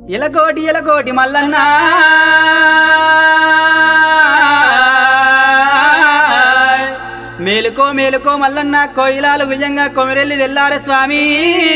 ఇలకోటి ఇలకోటి మల్లన్న మేలుకో మేలుకో మల్లన్న కోయిలాలు విజంగా కొమిరెల్లి తెల్లారే స్వామి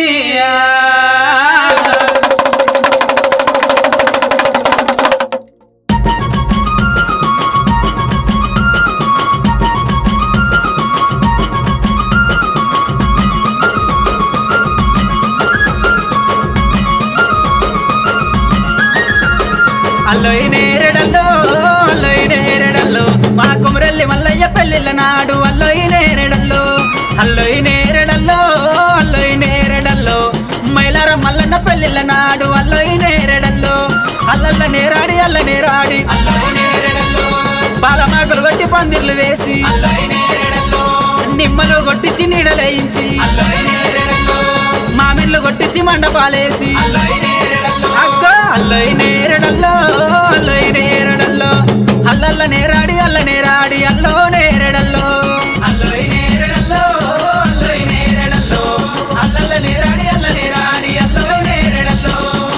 అల్లోయి నేరడల్లో అల్లోయి నేరడల్లో మా కొమరెల్లి మల్లయ్య పెళ్ళిళ్ళ నాడు అల్లోయి నేరడల్లో అల్లోయి నేరడల్లో అల్లోయి నేరడల్లో మైలార మల్లన్న పెళ్ళిళ్ళ నాడు అల్లోయి నేరడల్లో అల్లల్ల నేరాడి అల్ల నేరాడి అల్లోయి నేరడల్లో బాలమాకులు కొట్టి పందిర్లు వేసి అల్లోయి నేరడల్లో నిమ్మలు కొట్టించి నీడలేయించి అల్లోయి నేరడల్లో మామిళ్ళు కొట్టించి మండపాలేసి అల్లోయి నేరడల్లో అక్క అల్లయి నేరడల్లో అల్లయి నేరడల్లో అల్లల్ల నేరాడి అల్ల నేరాడి అల్లో నేరడల్లో అల్లయి నేరడల్లో అల్లయి నేరడల్లో అల్లల్ల నేరాడి అల్ల నేరాడి అల్లో నేరడల్లో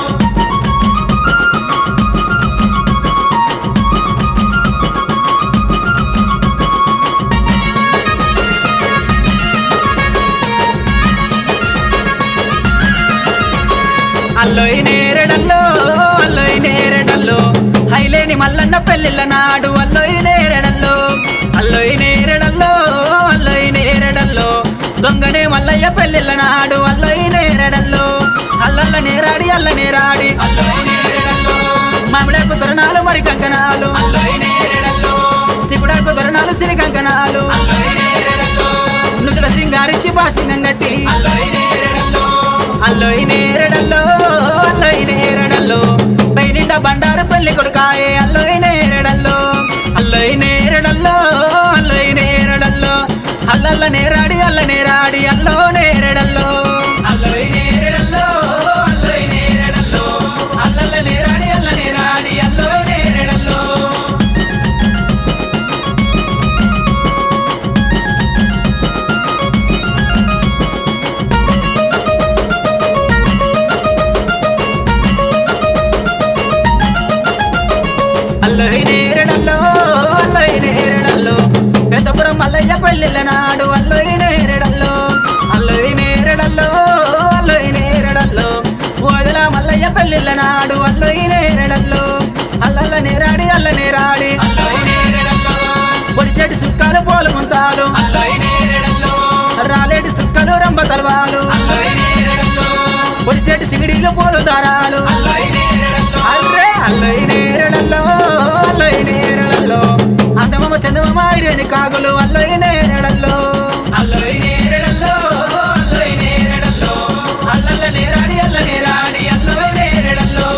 అల్లోయి నేరడల్లో అల్లోయి నేరడల్లో హైలేని మల్లన్న పెళ్ళిళ్ళ నాడు అల్లోయి నేరడల్లో అల్లోయి నేరడల్లో అల్లోయి నేరడల్లో దొంగనే మల్లయ్య పెళ్ళిళ్ళ నాడు అల్లోయి నేరడల్లో అల్లల్ల నేరాడి అల్ల నేరాడి అల్లోయి నేరడల్లో మామిడాకు తొరణాలు మరి కంకణాలు అల్లోయి నేరడల్లో శివుడాకు తొరణాలు సిరి కంకణాలు అల్లోయి నేరడల్లో నుదుల సింగారించి బాసింగం గట్టి అల్లోయి నేరడల్లో అల్లోయి నేరడల్లో అల్లోయి నేరడల్లో పైనిండా బండారు పెళ్లి కొడుకాయే అల్లోయి నేరడల్లో అల్లోయి నేరడల్లో అల్లోయి నేరడల్లో అల్లల్ల నేరాడి అల్ల నేరాడి అల్లో నేరడల్లో అల్లోయి నేరడల్లో అల్లోయి నేరడల్లో అల్లల్ల నేరాడి అల్ల నేరాడి అల్లోయి నేరడల్లో అల్లోయి నేరడల్లో అల్లోయి నేరడల్లో పెద్దపురం మల్లయ్య పెళ్ళిళ్ళ నాడు అల్లోయి నేరడల్లో అల్లోయి నేరడల్లో అల్లోయి నేరడల్లో వదిల మల్లయ్య పెళ్ళిళ్ళ నాడు అల్లోయి నేరడల్లో అల్లల్ల నేరాడి అల్ల నేరాడి అల్లోయి నేరడల్లో పొడిచెటి సుక్కలు పోలు ముంతాలు అల్లోయి నేరడల్లో రాలేటి సుక్కలు రంబ తలవాలు అల్లోయి నేరడల్లో పొడిచెటి సిగిడీలు పోలు దారాలు అల్లోయి నేరడల్లో అర్రే అల్లోయి నేరడల్లో అల్లోయి నేరడల్లో అందమమ్మ చందమమ్మ ఇరేని కాగులు అల్లోయి నేరడల్లో అల్లోయి నేరడల్లో అల్లోయి నేరడల్లో అల్లల్ల నేరాడి అల్ల నేరాడి అల్లోయి నేరడల్లో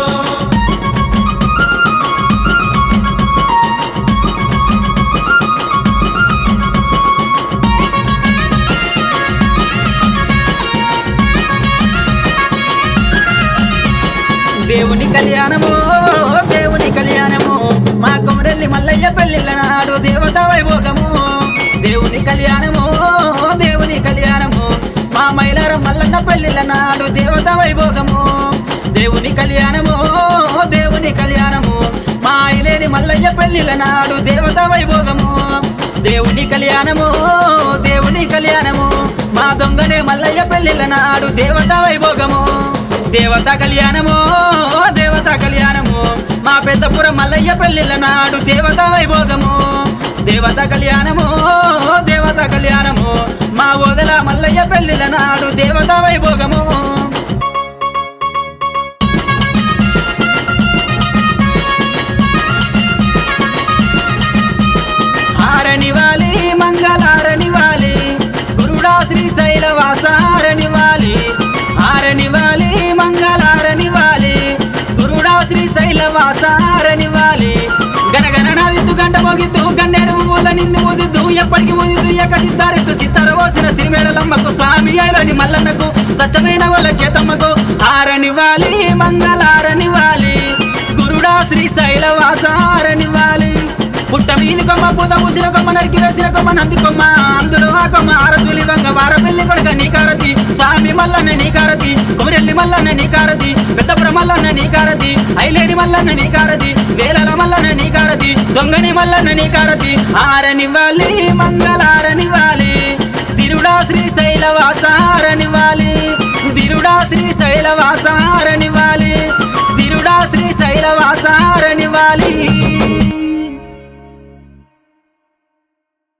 దేవుని కళ్యాణము దేవుని కళ్యాణము మా కొమరెల్లి మల్లయ్య పెళ్ళిళ్ళ నాడు దేవత వైభోగము దేవుని కళ్యాణము దేవుని కళ్యాణము మా మైలారం మల్లన్న పెళ్ళిళ్ళ నాడు దేవత వైభోగము దేవుని కళ్యాణము దేవుని కళ్యాణము మా ఐలేని మల్లయ్య పెళ్ళిళ్ళ నాడు దేవత వైభోగము దేవుని కళ్యాణము దేవుని కళ్యాణము మా దొంగనే మల్లయ్య పెళ్ళిళ్ళ నాడు దేవత వైభోగము దేవత కళ్యాణము దేవత కళ్యాణము మా పెద్దపురం మల్లయ్య పెళ్ళిళ్ళ నాడు దేవత వైభోగము దేవత కళ్యాణము దేవత కళ్యాణము మా వదల మల్లయ్య పెళ్ళిళ్ళ నాడు దేవత వైభోగము ఆరనివాలి మంగళారనివాలి గురుడా శ్రీశైల వాసారనివాలి ఆరనివాలి మంగళారనివాలి గురుడా శ్రీశైల వాసారనివాలి గనగన నాదిద్దు గంట మోగిద్దు గన్నేరు మూల నిన్ను ముదిద్దు ఎప్పటికి ముదిద్దు ఎక సిత్తారెత్తు సిత్తర పోసిన సిరిమేళలమ్మకు స్వామి అయిలని మల్లన్నకు సత్యమైన వాళ్ళకే తమ్మకు ఆరనివాలి మంగళారనివాలి గురుడా శ్రీశైల వాసారనివాలి పుట్ట మీది కొమ్మ పూత పూసిన కొమ్మ నరికి వేసిన కొమ్మ నంది కొమ్మ అందులో ఆ కొమ్మ ఆరతులి దొంగ వారపెల్లి కొడుక నీకారతి స్వామి మల్లన్న నీకారతి కుమరెల్లి మల్లన్న నీకారతి పెద్దపురం మల్లన్న నీకారతి ఐలేని మల్లన్న నీకారతి వేలల మల్లన్న నీకారతి దొంగని మల్లన్న నీకారతి ఆరనివ్వాలి మంగళారని